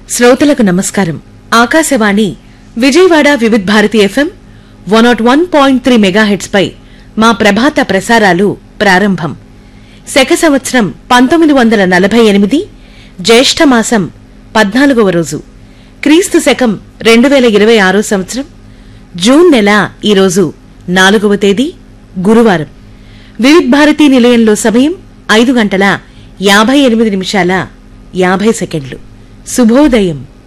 శ్రోతలకు నమస్కారం Akashvani Vijayawada Vividh Bharati FM one nought one point three megahertz పై మా ప్రభాత ప్రసారాలు ప్రారంభం శక సంవత్సరం పంతొమ్మిది వందల నలభై ఎనిమిది జ్యేష్ఠ మాసం పద్నాలుగవ రోజు క్రీస్తు శకం రెండు వేల ఇరవై ఆరో సంవత్సరం జూన్ నెల ఈరోజు నాలుగవ తేదీ గురువారం వివిధ్ భారతి నిలయంలో సమయం ఐదు గంటల యాభై ఎనిమిది నిమిషాల యాభై సెకండ్లు శుభోదయం